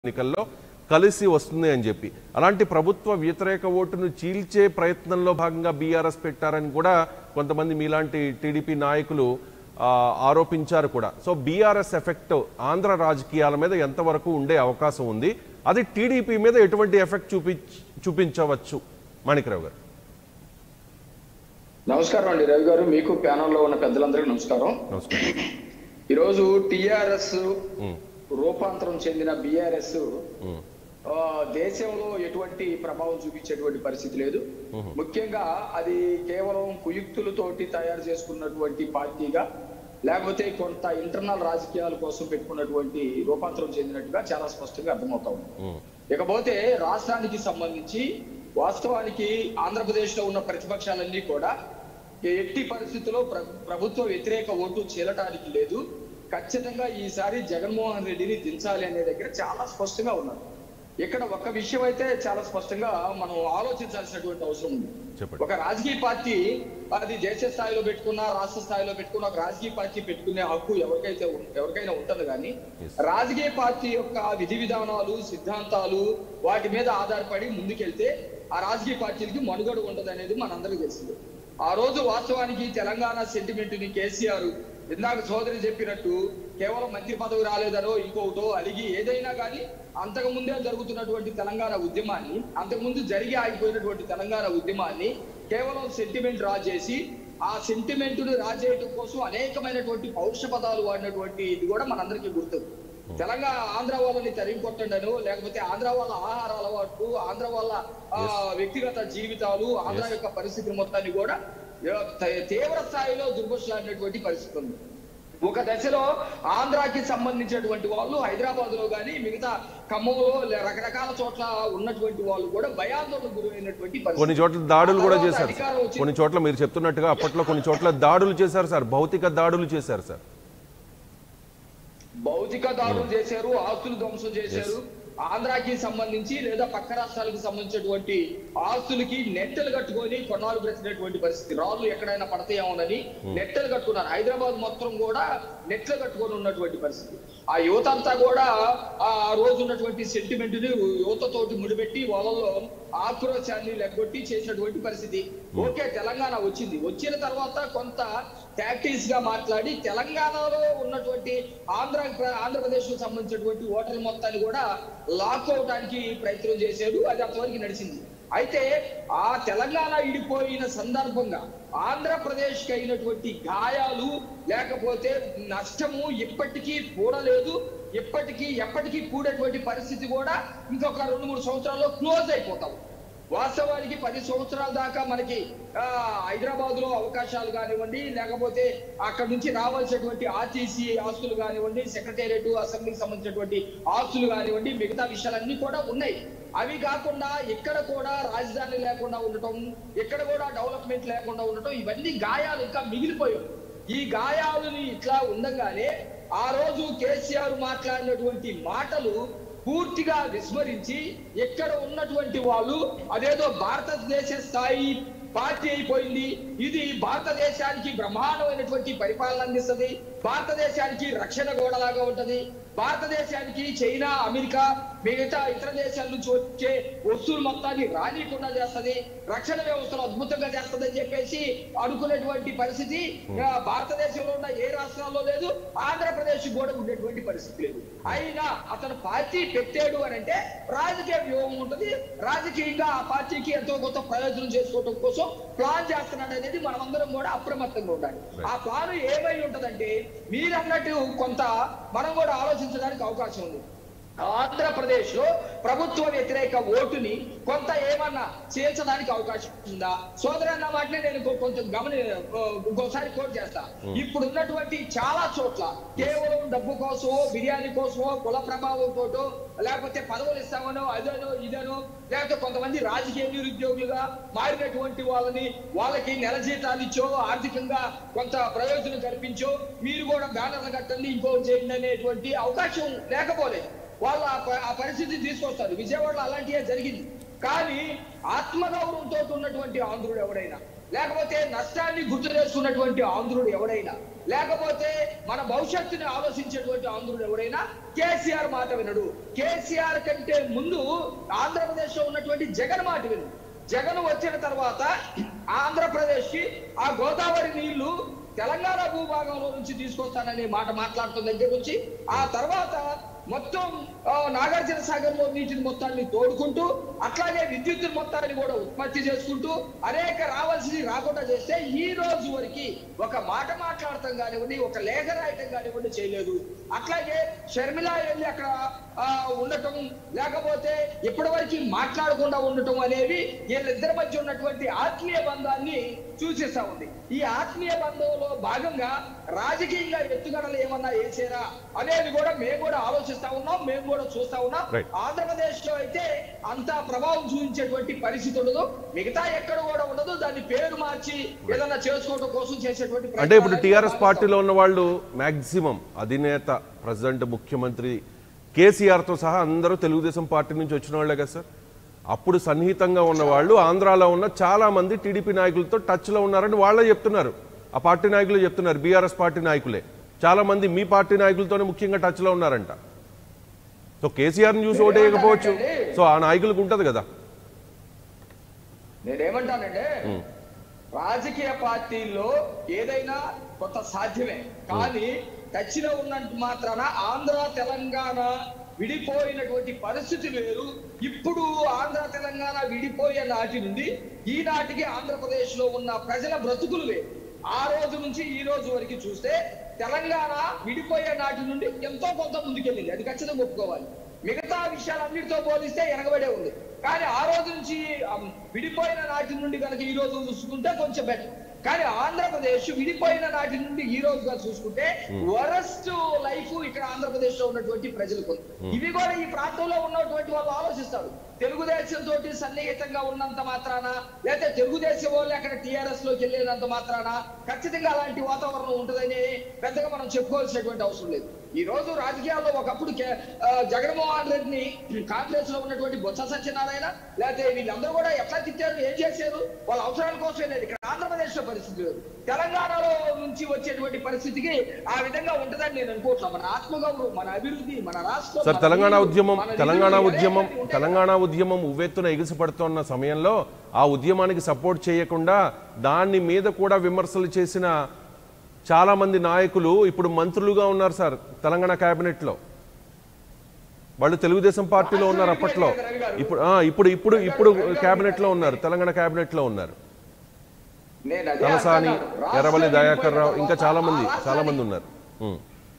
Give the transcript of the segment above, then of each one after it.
ఎన్నికల్లో కలిసి వస్తుంది అని చెప్పి అలాంటి ప్రభుత్వ వ్యతిరేక ఓటును చీల్చే ప్రయత్నంలో భాగంగా బీఆర్ఎస్ పెట్టారని కూడా కొంతమంది మీలాంటి టీడీపీ నాయకులు ఆ, ఆరోపించారు కూడా సో బీఆర్ఎస్ ఎఫెక్ట్ ఆంధ్ర రాజకీయాల మీద ఎంతవరకు ఉండే అవకాశం ఉంది అది టీడీపీ మీద ఎటువంటి ఎఫెక్ట్ చూపి చూపించవచ్చు మాణిక్రావు గారు నమస్కారం అండి రవి గారు మీకు ప్యానల్లో ఉన్న పెద్దలందరికీ నమస్కారం నమస్కారం ఈరోజు టిఆర్ఎస్ ఉమ్, రూపాంతరం చెందిన బిఆర్ఎస్ ఉమ్, దేశంలో ఎటువంటి ప్రభావం చూపించేటువంటి పరిస్థితి లేదు ముఖ్యంగా అది కేవలం కుయుక్తులతోటి తయారు చేసుకున్నటువంటి పార్టీగా లేకపోతే కొంత ఇంటర్నల్ రాజకీయాల కోసం పెట్టుకున్నటువంటి రూపాంతరం చెందినట్టుగా చాలా స్పష్టంగా అర్థమవుతా ఉంది ఉమ్, ఇకపోతే రాష్ట్రానికి సంబంధించి వాస్తవానికి ఆంధ్రప్రదేశ్ లో ఉన్న ప్రతిపక్షాలన్నీ కూడా ఎట్టి పరిస్థితుల్లో ప్ర- ప్రభుత్వ వ్యతిరేక ఓటు చీలటానికి లేదు ఖచ్చితంగా ఈసారి జగన్మోహన్ రెడ్డిని దించాలి అనే దగ్గర చాలా స్పష్టంగా ఉన్నారు ఇక్కడ ఒక విషయం అయితే చాలా స్పష్టంగా మనం ఆలోచించాల్సినటువంటి అవసరం ఉంది చెప్పండి ఒక రాజకీయ పార్టీ అది దేశ స్థాయిలో పెట్టుకున్నా రాష్ట్ర స్థాయిలో పెట్టుకున్న ఒక రాజకీయ పార్టీ పెట్టుకునే హక్కు ఎవరికైతే ఉం- ఎవరికైనా ఉంటుంది కానీ Yes. రాజకీయ పార్టీ యొక్క విధి విధానాలు సిద్ధాంతాలు వాటి మీద ఆధారపడి ముందుకెళ్తే ఆ రాజకీయ పార్టీలకి మనుగడ ఉండదు అనేది మనందరికీ తెలిసింది ఆ రోజు వాస్తవానికి తెలంగాణ సెంటిమెంట్ ని కేసీఆర్ ఇందాక సోదరి చెప్పినట్టు కేవలం మంత్రి పదవి రాలేదనో ఇంకొకటో అలిగి ఏదైనా కానీ అంతకు ముందే జరుగుతున్నటువంటి తెలంగాణ ఉద్యమాన్ని అంతకుముందు జరిగి ఆగిపోయినటువంటి తెలంగాణ ఉద్యమాన్ని కేవలం సెంటిమెంట్ రా చేసి ఆ సెంటిమెంట్ ను రాజేయటం కోసం అనేకమైనటువంటి పౌరుష పదాలు వాడినటువంటి ఇది కూడా మనందరికీ గుర్తు తెలంగాణ ఆంధ్ర వాళ్ళని తరిమి కొట్టండను లేకపోతే ఆంధ్ర వాళ్ళ ఆహార అలవాట్లు ఆంధ్ర వాళ్ళ ఆ, వ్యక్తిగత జీవితాలు ఆంధ్ర యొక్క పరిస్థితి మొత్తాన్ని కూడా ఆ, త- తీవ్ర స్థాయిలో దుర్భషలాడినటువంటి పరిస్థితి ఉంది ఒక దశలో ఆంధ్రాకి సంబంధించినటువంటి వాళ్ళు హైదరాబాద్ లో కానీ మిగతా ఖమ్మంలో లే- రకరకాల చోట్ల ఉన్నటువంటి వాళ్ళు కూడా భయాందోళనకు గురైనటువంటి పరిస్థితి కొన్ని చోట్ల దాడులు కూడా ఆ తర్వాత చేశారు అధికారం సార్ వచ్చింది. కొన్ని చోట్ల మీరు చెప్తున్నట్టుగా అప్పట్లో కొన్ని చోట్ల దాడులు చేశారు సార్ భౌతిక దాడులు చేశారు సార్ భౌతిక దాడులు చేశారు ఆస్తులు ధ్వంసం చేశారు ఆంధ్రాకి సంబంధించి లేదా పక్క రాష్ట్రాలకు సంబంధించినటువంటి ఆస్తులకి నెట్టలు కట్టుకొని కొన్నాళ్ళు బ్రతికినటువంటి పరిస్థితి రాళ్ళు ఎక్కడైనా పడతాయేమోనని నెట్టలు కట్టుకున్నారు హైదరాబాద్ మొత్తం కూడా నెట్లు కట్టుకొని ఉన్నటువంటి పరిస్థితి ఆ యువత అంతా కూడా ఆ రోజు ఉన్నటువంటి సెంటిమెంట్ ని యువతతోటి ముడిపెట్టి వాళ్ళలో ఆక్రోశాన్ని లెగ్గొట్టి చేసినటువంటి పరిస్థితి ఓకే తెలంగాణ వచ్చింది వచ్చిన తర్వాత కొంత టాక్టిక్స్ గా మాట్లాడి తెలంగాణలో ఉన్నటువంటి ఆంధ్ర ఆంధ్రప్రదేశ్ కు సంబంధించినటువంటి ఓటర్ల మొత్తాన్ని కూడా లాక్ అవడానికి ప్రయత్నం చేశాడు అది అంతవరకు నడిచింది అయితే ఆ తెలంగాణ ఇడిపోయిన సందర్భంగా ఆంధ్రప్రదేశ్ కి అయినటువంటి గాయాలు లేకపోతే నష్టము ఇప్పటికీ కూడలేదు ఇప్పటికీ ఎప్పటికీ కూడేటువంటి పరిస్థితి కూడా ఇంకొక రెండు మూడు సంవత్సరాల్లో క్లోజ్ అయిపోతాం వాస్తవానికి పది సంవత్సరాల దాకా మనకి ఆ, హైదరాబాద్ లో అవకాశాలు కానివ్వండి లేకపోతే అక్కడ నుంచి రావాల్సినటువంటి ఆర్టీసీ ఆస్తులు కానివ్వండి సెక్రటేరియట్ అసెంబ్లీకి సంబంధించినటువంటి ఆస్తులు కానివ్వండి మిగతా విషయాలన్నీ కూడా ఉన్నాయి అవి కాకుండా ఇక్కడ కూడా రాజధాని లేకుండా ఉండటం ఇక్కడ కూడా డెవలప్మెంట్ లేకుండా ఉండటం ఇవన్నీ గాయాలు ఇంకా మిగిలిపోయాయి ఈ గాయాలని ఇట్లా ఉండగానే ఆ రోజు కేసీఆర్ మాట్లాడినటువంటి మాటలు పూర్తిగా విస్మరించి ఎక్కడ ఉన్నటువంటి వాళ్ళు అదేదో భారతదేశ స్థాయి పార్టీ అయిపోయింది ఇది భారతదేశానికి బ్రహ్మాండమైనటువంటి పరిపాలన అందిస్తుంది భారతదేశానికి రక్షణ గోడలాగా ఉంటది భారతదేశానికి చైనా అమెరికా మిగతా ఇతర దేశాల నుంచి వచ్చే వస్తువులు మొత్తాన్ని రానియకుండా చేస్తది రక్షణ వ్యవస్థను అద్భుతంగా చేస్తది అని చెప్పేసి అనుకునేటువంటి పరిస్థితి ఆ, భారతదేశంలో ఉన్న ఏ రాష్ట్రాల్లో లేదు ఆంధ్రప్రదేశ్ కూడా ఉండేటువంటి పరిస్థితి లేదు అయినా అతను పార్టీ పెట్టాడు అని అంటే రాజకీయ వ్యూహం ఉంటుంది రాజకీయంగా ఆ పార్టీకి ఎంతో కొంత ప్రయోజనం చేసుకోవడం కోసం ప్లాన్ చేస్తున్నాడు అనేది మనమందరం కూడా అప్రమత్తంగా ఉండాలి ఆ ప్లాన్ ఏమై ఉంటదంటే మీరు అన్నట్టు కొంత మనం కూడా ఆలోచించడానికి అవకాశం ఉంది ఆంధ్రప్రదేశ్ లో ప్రభుత్వ వ్యతిరేక ఓటుని కొంత ఏమన్నా చేర్చడానికి అవకాశం ఉందా సోదరు అన్న మాటనే నేను కొ- కొంచెం గమని ఆ, ఇంకోసారి కోట్ చేస్తా ఇప్పుడు ఉన్నటువంటి చాలా చోట్ల కేవలం డబ్బు కోసమో బిర్యానీ కోసమో కుల ప్రభావంతోటో లేకపోతే పదవులు ఇస్తామనో అదనో ఇదనో లేకపోతే కొంతమంది రాజకీయ నిరుద్యోగులుగా మారినటువంటి వాళ్ళని వాళ్ళకి నెల జీతాలు ఇచ్చో ఆర్థికంగా కొంత ప్రయోజనం కల్పించో మీరు కూడా బ్యానర్లు కట్టండి ఇంకో చేయండి అనేటువంటి అవకాశం లేకపోలేదు వాళ్ళు ఆ ప- ఆ పరిస్థితి తీసుకొస్తారు విజయవాడలో అలాంటివే జరిగింది కానీ ఆత్మగౌరవంతో ఉన్నటువంటి ఆంధ్రుడు ఎవడైనా లేకపోతే నష్టాన్ని గుర్తు చేసుకున్నటువంటి ఆంధ్రుడు ఎవడైనా లేకపోతే మన భవిష్యత్తుని ఆలోచించేటువంటి ఆంధ్రుడు ఎవరైనా కేసీఆర్ మాట వినడు కేసీఆర్ కంటే ముందు ఆంధ్రప్రదేశ్ లో ఉన్నటువంటి జగన్ మాట విను జగన్ వచ్చిన తర్వాత ఆంధ్రప్రదేశ్ కి ఆ గోదావరి నీళ్లు తెలంగాణ భూభాగంలో నుంచి తీసుకొస్తాననే మాట మాట్లాడుతున్న దగ్గర నుంచి ఆ తర్వాత మొత్తం ఆ, నాగార్జున సాగర్ లో నీటిని మొత్తాన్ని తోడుకుంటూ అట్లాగే విద్యుత్ మొత్తాన్ని కూడా ఉత్పత్తి చేసుకుంటూ అనేక రావాల్సింది రాకుండా చేస్తే ఈ రోజు వరకు ఒక మాట మాట్లాడటం కానివ్వండి ఒక లేఖ రాయటం కానివ్వండి చేయలేదు అట్లాగే షర్మిల వెళ్ళి అక్కడ ఆ, ఉండటం లేకపోతే ఇప్పటి వరకు మాట్లాడకుండా ఉండటం అనేవి వీళ్ళిద్దరి మధ్య ఉన్నటువంటి ఆత్మీయ బంధాన్ని సూచిస్తా ఉంది ఈ ఆత్మీయ బంధంలో భాగంగా రాజకీయంగా ఎత్తుగడలు ఏమన్నా వేసారా అనేది కూడా మేము కూడా ఆలోచిస్తా ఉన్నాం మేము కూడా చూస్తా ఉన్నాం Right. ఆంధ్రప్రదేశ్ లో అయితే అంత ప్రభావం చూపించేటువంటి పరిస్థితి ఉండదు మిగతా ఎక్కడ కూడా ఉండదు దాన్ని పేరు మార్చి ఏదైనా చేసుకోవడం కోసం చేసేటువంటి అంటే ఇప్పుడు ప్రయత్నాలు టీఆర్ఎస్ భావిస్తాం. పార్టీలో ఉన్న వాళ్ళు మాక్సిమం అధినేత ప్రజెంట్ ముఖ్యమంత్రి కేసీఆర్తో సహా అందరూ తెలుగుదేశం పార్టీ నుంచి వచ్చిన వాళ్ళే కదా సార్ అప్పుడు సన్నిహితంగా ఉన్న వాళ్ళు ఆంధ్రాలో ఉన్న చాలా మంది టీడీపీ నాయకులతో టచ్లో ఉన్నారని వాళ్ళే చెప్తున్నారు ఆ పార్టీ నాయకులు చెప్తున్నారు బీఆర్ఎస్ పార్టీ నాయకులే చాలా మంది మీ పార్టీ నాయకులతోనే ముఖ్యంగా టచ్లో ఉన్నారంట సో కేసీఆర్ని చూసి ఓటేయకపోవచ్చు సో ఆ నాయకులకు ఉంటుంది కదా నేనేమంటానంటే రాజకీయ పార్టీల్లో ఏదైనా కొంత సాధ్యమే కానీ టచ్లో ఉన్నట్టు మాత్రాన ఆంధ్ర తెలంగాణ విడిపోయినటువంటి పరిస్థితి వేరు ఇప్పుడు ఆంధ్ర తెలంగాణ విడిపోయే నాటి నుండి ఈనాటికి ఆంధ్రప్రదేశ్ లో ఉన్న ప్రజల బ్రతుకులు వేరు ఆ రోజు నుంచి ఈ రోజు వరకు చూస్తే తెలంగాణ విడిపోయే నాటి నుండి ఎంతో కొంత ముందుకెళ్ళింది అది ఖచ్చితంగా ఒప్పుకోవాలి మిగతా విషయాలన్నిటితో పోలిస్తే వెనకబడే ఉంది కానీ ఆ రోజు నుంచి ఆ, విడిపోయిన నాటి నుండి కనుక ఈ రోజు చూసుకుంటే కొంచెం బెటర్ కానీ ఆంధ్రప్రదేశ్ విడిపోయిన నాటి నుండి ఈ రోజుగా చూసుకుంటే వరస్ట్ లైఫ్ ఇక్కడ ఆంధ్రప్రదేశ్ లో ఉన్నటువంటి ప్రజలకు ఉంది. ఇవి కూడా ఈ ప్రాంతంలో ఉన్నటువంటి వాళ్ళు ఆలోచిస్తారు తెలుగుదేశం తోటి సన్నిహితంగా ఉన్నంత మాత్రాన లేకపోతే తెలుగుదేశం వాళ్ళు అక్కడ టిఆర్ఎస్ లోకి వెళ్ళేంత మాత్రాన ఖచ్చితంగా అలాంటి వాతావరణం ఉంటుందని పెద్దగా మనం చెప్పుకోవాల్సినటువంటి అవసరం లేదు ఈ రోజు రాజకీయాల్లో ఒకప్పుడు కే- ఆ, జగన్మోహన్ రెడ్డిని కాంగ్రెస్ లో ఉన్నటువంటి బొత్స సత్యనారాయణ లేకపోతే వీళ్ళందరూ కూడా ఎట్లా తిట్టారు ఏం చేశారు వాళ్ళ అవసరాల కోసమే లేదు ఇక్కడ ఆంధ్రప్రదేశ్ లో పరిస్థితి లేదు తెలంగాణలో నుంచి వచ్చేటువంటి పరిస్థితికి ఆ విధంగా ఉంటుందని నేను అనుకుంటున్నాను మన ఆత్మగౌరవం మన అభివృద్ధి మన రాష్ట్రం సార్ మన తెలంగాణ నీళ్లు, ఉద్యమం మన తెలంగాణ నిధులు ఉద్యమం ఏవైతే ఉంటాయో తెలంగాణ ఉద్యమం ఉవ్వెత్తున ఎగిసిపడుతున్న సమయంలో ఆ ఉద్యమానికి సపోర్ట్ చేయకుండా దాని మీద కూడా విమర్శలు చేసిన చాలా మంది నాయకులు ఇప్పుడు మంత్రులుగా ఉన్నారు సార్ తెలంగాణ కేబినెట్ లో వాళ్ళు తెలుగుదేశం పార్టీలో ఉన్నారు అప్పట్లో ఇప్పుడు ఆ, ఇప్పుడు ఇప్పుడు ఇప్పుడు కేబినెట్ లో ఉన్నారు తెలంగాణ కేబినెట్ లో ఉన్నారు నేను అదే తలసాని అంటున్నాను. ఎర్రవల్లి రాష్ట్రం దయాకర్ రావు విడిపోయిన ఇంకా చాలా మంది తర్వాత చాలా ఆ మంది ఉన్నారు ఉం.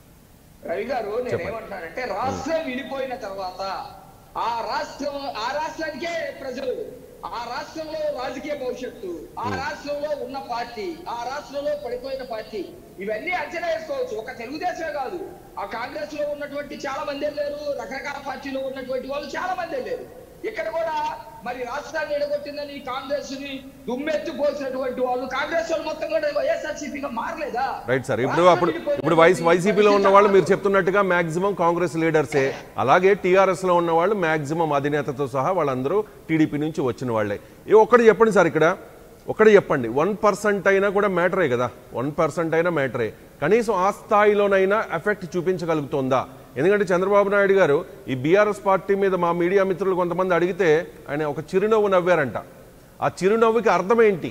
రవి గారు నేనేమంటున్నానంటే రాష్ట్రం విడిపోయిన తర్వాత ఆ రాష్ట్రం ఆ రాష్ట్రానికే ప్రజలు ఆ రాష్ట్రంలో రాజకీయ భవిష్యత్తు ఆ రాష్ట్రంలో ఉన్న పార్టీ ఆ రాష్ట్రంలో పడిపోయిన పార్టీ ఇవన్నీ అంచనా వేసుకోవచ్చు ఒక తెలుగుదేశమే కాదు ఆ కాంగ్రెస్ లో ఉన్నటువంటి చాలా మంది లేరు రకరకాల పార్టీలో ఉన్నటువంటి వాళ్ళు చాలా మంది లేరు ఇక్కడ కూడా మరి రాష్ట్రాన్ని ఎడగొట్టిందని కాంగ్రెస్ ని దుమ్మెత్తి పోసినటువంటి వాళ్ళు కాంగ్రెస్ వాళ్ళు మొత్తం కూడా వైఎస్ఆర్సీపీగా మారలేదా రైట్ సార్ ఇప్పుడు అప్పుడు ఇప్పుడు వైస్ వైసీపీలో ఉన్న వాళ్ళు మీరు చెప్తున్నట్టుగా మాక్సిమం కాంగ్రెస్ లీడర్సే అలాగే టీఆర్ఎస్ లో ఉన్న వాళ్ళు మాక్సిమం అధినేతతో సహా వాళ్ళందరూ టీడీపీ నుంచి వచ్చిన వాళ్ళే ఏ ఒక్కటి చెప్పండి సార్ ఇక్కడ ఒక్కటి చెప్పండి వన్ పర్సెంట్ అయినా కూడా మ్యాటరే కదా వన్ పర్సెంట్ అయినా మ్యాటరే కనీసం ఆ స్థాయిలోనైనా ఎఫెక్ట్ చూపించగలుగుతోందా ఎందుకంటే చంద్రబాబు నాయుడు గారు ఈ బీఆర్ఎస్ పార్టీ మీద మా మీడియా మిత్రులు కొంతమంది అడిగితే ఆయన ఒక చిరునవ్వు నవ్వారంట ఆ చిరునవ్వుకి అర్థం ఏంటి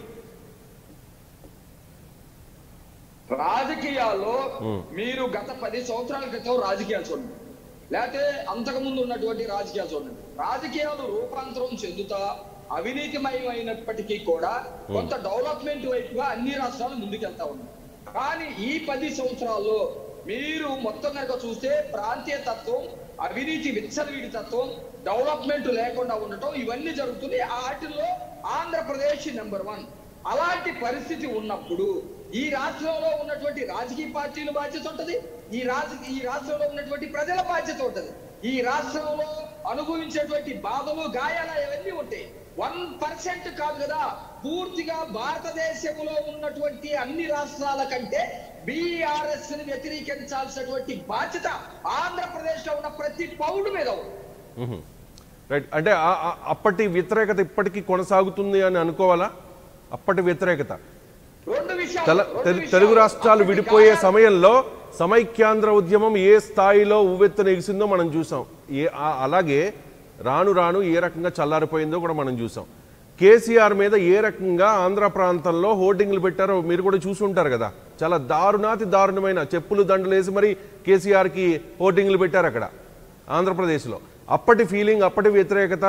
రాజకీయాల్లో మీరు గత పది సంవత్సరాల క్రితం రాజకీయాలు చూడండి లేకపోతే అంతకుముందు ఉన్నటువంటి రాజకీయాలు చూడండి రాజకీయాలు రూపాంతరం చెందుతా అవినీతిమయమైనప్పటికీ కూడా కొంత డెవలప్మెంట్ వైపుగా అన్ని రాష్ట్రాలు ముందుకెళ్తా ఉన్నాయి కానీ ఈ పది సంవత్సరాల్లో మీరు మొత్తం కనుక చూస్తే ప్రాంతీయ తత్వం అవినీతి విచ్చలవిడి తత్వం డెవలప్మెంట్ లేకుండా ఉండటం ఇవన్నీ జరుగుతున్నాయి ఆ వాటిల్లో ఆంధ్రప్రదేశ్ నెంబర్ వన్ అలాంటి పరిస్థితి ఉన్నప్పుడు ఈ రాష్ట్రంలో ఉన్నటువంటి రాజకీయ పార్టీల బాధ్యత ఉంటది ఈ రాజ ఈ రాష్ట్రంలో ఉన్నటువంటి ప్రజల బాధ్యత ఉంటది ఈ రాష్ట్రంలో అనుభవించేటువంటి బాధలు గాయాలు అవన్నీ ఉంటాయి వన్ పర్సెంట్ కాదు కదా పూర్తిగా భారతదేశంలో ఉన్నటువంటి అన్ని రాష్ట్రాల కంటే బీఆర్ఎస్ ని వ్యతిరేకించాల్సినటువంటి బాధ్యత ఆంధ్రప్రదేశ్ లో ఉన్న ప్రతి పౌరుడు మీద ఉంది మ్మ్. రైట్ అంటే ఆ- ఆ- అప్పటి వ్యతిరేకత ఇప్పటికీ కొనసాగుతుంది అని అనుకోవాలా అప్పటి వ్యతిరేకత రెండు విషయాలు విషయాలు, తెల- రెండు తెలు- విషయాలు. తెలుగు రాష్ట్రాలు అప్పటి విడిపోయే గాయాలు- సమయంలో సమైక్యాంధ్ర ఉద్యమం ఏ స్థాయిలో ఉవ్వెత్తున ఎగిసిందో మనం చూసాం ఏ ఆ- అలాగే రాను రాను ఏ రకంగా చల్లారిపోయిందో కూడా మనం చూసాం కేసీఆర్ మీద ఏ రకంగా ఆంధ్ర ప్రాంతంలో హోర్డింగ్లు పెట్టారో మీరు కూడా చూసి ఉంటారు కదా చాలా దారుణాతి దారుణమైన చెప్పులు దండలు వేసి మరి కేసీఆర్కి హోర్డింగ్లు పెట్టారు అక్కడ ఆంధ్రప్రదేశ్లో అప్పటి ఫీలింగ్ అప్పటి వ్యతిరేకత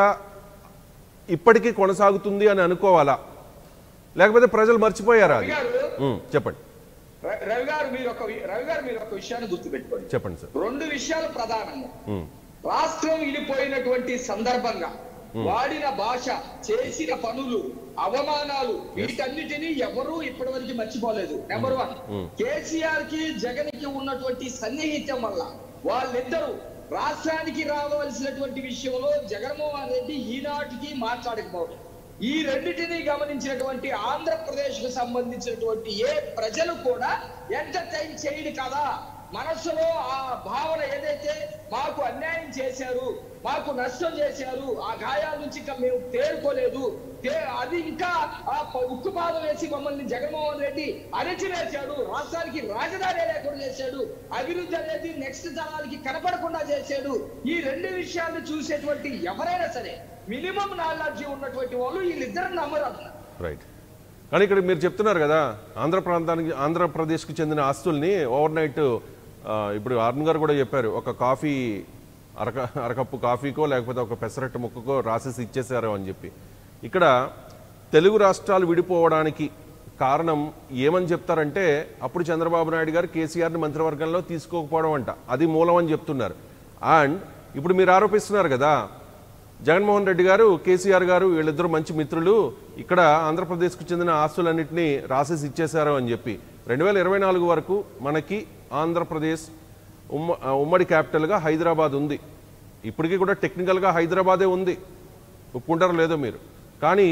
ఇప్పటికీ కొనసాగుతుంది అని అనుకోవాలా లేకపోతే ప్రజలు మర్చిపోయారా అది రవి గారు ఉమ్, చెప్పండి ర- రవి గారు మీరు ఒక వి- రవి గారు మీరు ఒక విషయాన్ని గుర్తుపెట్టుకోండి చెప్పండి సార్ రెండు విషయాలు ప్రధానంగా ఉమ్, రాష్ట్రం విడిపోయినటువంటి సందర్భంగా వాడిన భాష చేసిన పనులు అవమానాలు వీటన్నిటినీ ఎవరూ ఇప్పటివరకు మర్చిపోలేదు నెంబర్ వన్ కేసీఆర్ కి జగన్ కి ఉన్నటువంటి సన్నిహిత్యం వల్ల వాళ్ళిద్దరూ రాష్ట్రానికి రావాల్సినటువంటి విషయంలో జగన్మోహన్ రెడ్డి ఈనాటికి మాట్లాడకపోవడం ఈ రెండిటిని గమనించినటువంటి ఆంధ్రప్రదేశ్ కు సంబంధించినటువంటి ఏ ప్రజలు కూడా ఎంటర్టైన్ చేయడు కదా మనస్సులో ఆ భావన ఏదైతే మాకు అన్యాయం చేశారు మాకు నష్టం చేశారు ఆ గాయాల నుంచి ఇంకా మేము తేరుకోలేదు తే- అది ఇంకా ఆ ప- ఉక్కుపాదం వేసి మమ్మల్ని జగన్మోహన్ రెడ్డి అణచివేశాడు రాష్ట్రానికి రాజధాని లేకుండా చేశాడు అభివృద్ధి అనేది నెక్స్ట్ తరాలకి కనపడకుండా చేశాడు ఈ రెండు విషయాలను చూసేటువంటి ఎవరైనా సరే మినిమం నాలెడ్జ్ ఉన్నటువంటి వాళ్ళు వీళ్ళిద్దరు నమ్మరు అంటున్నారు రైట్ కానీ ఇక్కడ మీరు చెప్తున్నారు కదా ఆంధ్ర ప్రాంతానికి ఆంధ్రప్రదేశ్కి చెందిన ఆస్తుల్ని ఓవర్ నైట్ ఆ, ఇప్పుడు అరుణ్ గారు కూడా చెప్పారు ఒక కాఫీ అరక అరకప్పు కాఫీకో లేకపోతే ఒక పెసరట్టు ముక్కకో రాసేసి ఇచ్చేసారు అని చెప్పి ఇక్కడ తెలుగు రాష్ట్రాలు విడిపోవడానికి కారణం ఏమని చెప్తారంటే అప్పుడు చంద్రబాబు నాయుడు గారు కేసీఆర్ని మంత్రివర్గంలో తీసుకోకపోవడం అంట అది మూలం అని చెప్తున్నారు అండ్ ఇప్పుడు మీరు ఆరోపిస్తున్నారు కదా జగన్మోహన్ రెడ్డి గారు కేసీఆర్ గారు వీళ్ళిద్దరూ మంచి మిత్రులు ఇక్కడ ఆంధ్రప్రదేశ్కు చెందిన ఆస్తులన్నింటినీ రాసేసి ఇచ్చేశారు అని చెప్పి రెండు వేల ఇరవై నాలుగు వరకు మనకి ఆంధ్రప్రదేశ్ ఉమ్మ ఆ, ఉమ్మడి క్యాపిటల్గా హైదరాబాద్ ఉంది ఇప్పటికీ కూడా టెక్నికల్గా హైదరాబాదే ఉంది ఒప్పుకుంటారో లేదో మీరు కానీ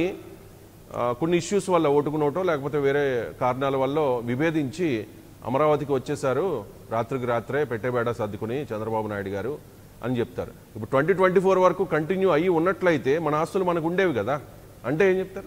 ఆ, కొన్ని ఇష్యూస్ వల్ల ఓటుకు నోటో లేకపోతే వేరే కారణాల వల్ల విభేదించి అమరావతికి వచ్చేసారు రాత్రికి రాత్రే పెట్టేబేడ సర్దుకుని చంద్రబాబు నాయుడు గారు అని చెప్తారు ఇప్పుడు ట్వంటీ ట్వంటీ ఫోర్ వరకు కంటిన్యూ అయ్యి ఉన్నట్లయితే మన ఆస్తులు మనకు ఉండేవి కదా అంటే ఏం చెప్తారు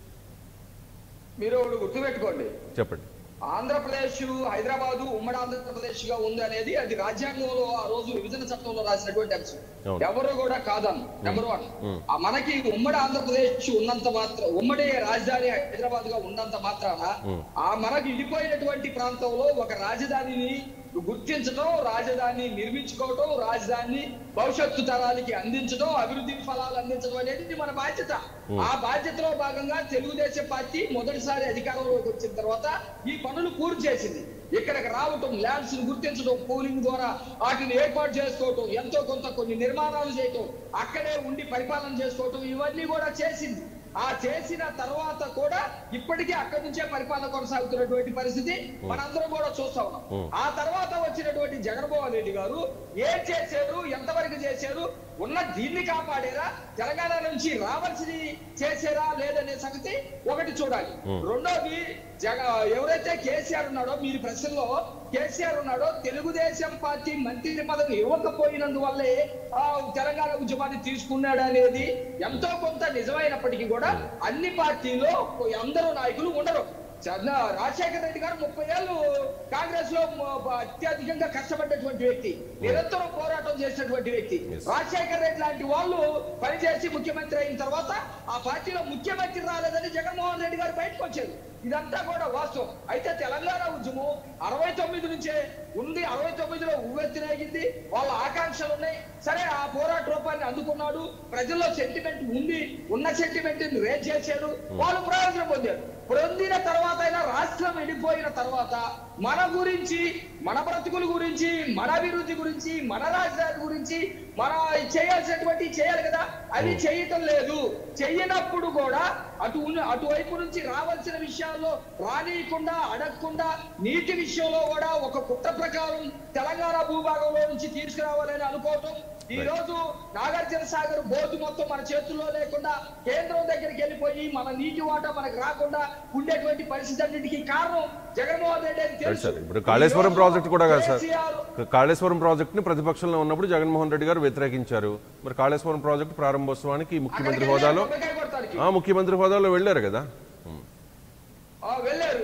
మీరు ఒకటి గుర్తుపెట్టుకోండి చెప్పండి ఆంధ్రప్రదేశ్ హైదరాబాదు ఉమ్మడి ఆంధ్రప్రదేశ్ గా ఉంది అనేది అది రాజ్యాంగంలో ఆ రోజు విభజన చట్టంలో రాసినటువంటి అంశం అవును. ఎవరు కూడా కాదన్న నెంబర్ వన్ ఆ మనకి ఉమ్మడి ఆంధ్రప్రదేశ్ ఉన్నంత మాత్రం ఉమ్మడి రాజధాని హైదరాబాద్ గా ఉన్నంత మాత్రాన ఆ మనకి ఇడిపోయినటువంటి ప్రాంతంలో ఒక రాజధానిని గుర్తించడం రాజధాని నిర్మించుకోవటం రాజధాని భవిష్యత్తు తరాలకి అందించడం అభివృద్ధి ఫలాలు అందించడం అనేది మన బాధ్యత ఆ బాధ్యతలో భాగంగా తెలుగుదేశం పార్టీ మొదటిసారి అధికారంలోకి వచ్చిన తర్వాత ఈ పనులు పూర్తి చేసింది ఇక్కడికి రావటం ల్యాండ్స్ గుర్తించడం పూలింగ్ ద్వారా వాటిని ఏర్పాటు చేసుకోవటం ఎంతో కొంత కొన్ని నిర్మాణాలు చేయటం అక్కడే ఉండి పరిపాలన చేసుకోవటం ఇవన్నీ కూడా చేసింది ఆ చేసిన తర్వాత కూడా ఇప్పటికీ అక్కడి నుంచే పరిపాలన కొనసాగుతున్నటువంటి పరిస్థితి మనందరం కూడా చూస్తా ఉన్నాం ఆ తర్వాత వచ్చినటువంటి జగన్మోహన్ రెడ్డి గారు ఏం చేశారు ఎంతవరకు చేశారు ఉన్న దీన్ని కాపాడారా తెలంగాణ నుంచి రావాల్సింది చేశారా లేదనే సంగతి ఒకటి చూడాలి రెండోది జగ ఎవరైతే కేసీఆర్ ఉన్నాడో మీరు ప్రశ్నలో కేసీఆర్ ఉన్నాడో తెలుగుదేశం పార్టీ మంత్రి పదవి ఇవ్వకపోయినందువల్లే ఆ తెలంగాణ ఉద్యమాన్ని తీసుకున్నాడు అనేది ఎంతో కొంత నిజమైనప్పటికీ కూడా అన్ని పార్టీలో అందరూ నాయకులు ఉండరు చంద్ర రాజశేఖర రెడ్డి గారు ముప్పై ఏళ్ళు కాంగ్రెస్ లో మ- అత్యధికంగా కష్టపడ్డటువంటి వ్యక్తి నిరంతరం పోరాటం చేసినటువంటి వ్యక్తి Yes. రాజశేఖర రెడ్డి లాంటి వాళ్ళు పనిచేసి ముఖ్యమంత్రి అయిన తర్వాత ఆ పార్టీలో ముఖ్యమంత్రి రాలేదని జగన్మోహన్ రెడ్డి గారు బయటకు వచ్చారు ఇదంతా కూడా వాస్తవం అయితే తెలంగాణ ఉద్యమం అరవై తొమ్మిది నుంచే ఉంది అరవై తొమ్మిదిలో ఉవ్వెత్తినగింది వాళ్ళ ఆకాంక్షలు ఉన్నాయి సరే ఆ పోరాట రూపాన్ని అందుకున్నాడు ప్రజల్లో సెంటిమెంట్ ఉంది ఉన్న సెంటిమెంట్ రేజ్ చేశాడు వాళ్ళు ప్రయోజనం పొందారు పొందిన తర్వాత అయినా రాష్ట్రం విడిపోయిన తర్వాత మన గురించి మన బ్రతుకుల గురించి మన అభివృద్ధి గురించి మన రాజధాని గురించి మన చేయాల్సినటువంటి చేయాలి కదా అది చేయటం లేదు చెయ్యనప్పుడు కూడా అటు ఉన్న అటువైపు నుంచి రావాల్సిన విషయాల్లో రానియకుండా అడగకుండా నీటి విషయంలో కూడా ఒక కుట్ర ప్రకారం తెలంగాణ భూభాగంలో నుంచి తీసుకురావాలని అనుకోవటం ఈ రోజు నాగార్జున సాగర్ బోర్డు మొత్తం మన చేతుల్లో లేకుండా కేంద్రం దగ్గరికి వెళ్ళిపోయి మన నీటి వాటా మనకు రాకుండా ఉండేటువంటి పరిస్థితి అన్నిటికీ కారణం జగన్మోహన్ రెడ్డి అని రైట్ తెలుసు సార్ ఇప్పుడు కాళేశ్వరం ప్రాజెక్ట్ కూడా కదా సార్ కేసీఆర్ కాళేశ్వరం ప్రాజెక్ట్ని ప్రతిపక్షంలో ఉన్నప్పుడు జగన్మోహన్ రెడ్డి గారు వ్యతిరేకించారు మరి కాళేశ్వరం ప్రాజెక్టు ప్రారంభోత్సవానికి ముఖ్యమంత్రి అక్కడికి హోదాలో కొబ్బరికాయ కొడతానికి. ఆ ముఖ్యమంత్రి హోదాలో వెళ్ళారు కదా ఆ, వెళ్ళారు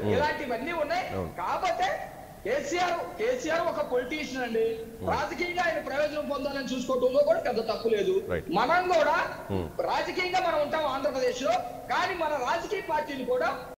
ఇలాంటివన్నీ ఉన్నాయి కాకపోతే కేసీఆర్ కేసీఆర్ ఒక పొలిటీషియన్ అండి రాజకీయంగా ఆయన ప్రయోజనం పొందాలని చూసుకోవడంలో కూడా పెద్ద తప్పు లేదు Right. మనం కూడా రాజకీయంగా మనం ఉంటాం ఆంధ్రప్రదేశ్ లో కానీ మన రాజకీయ పార్టీలు కూడా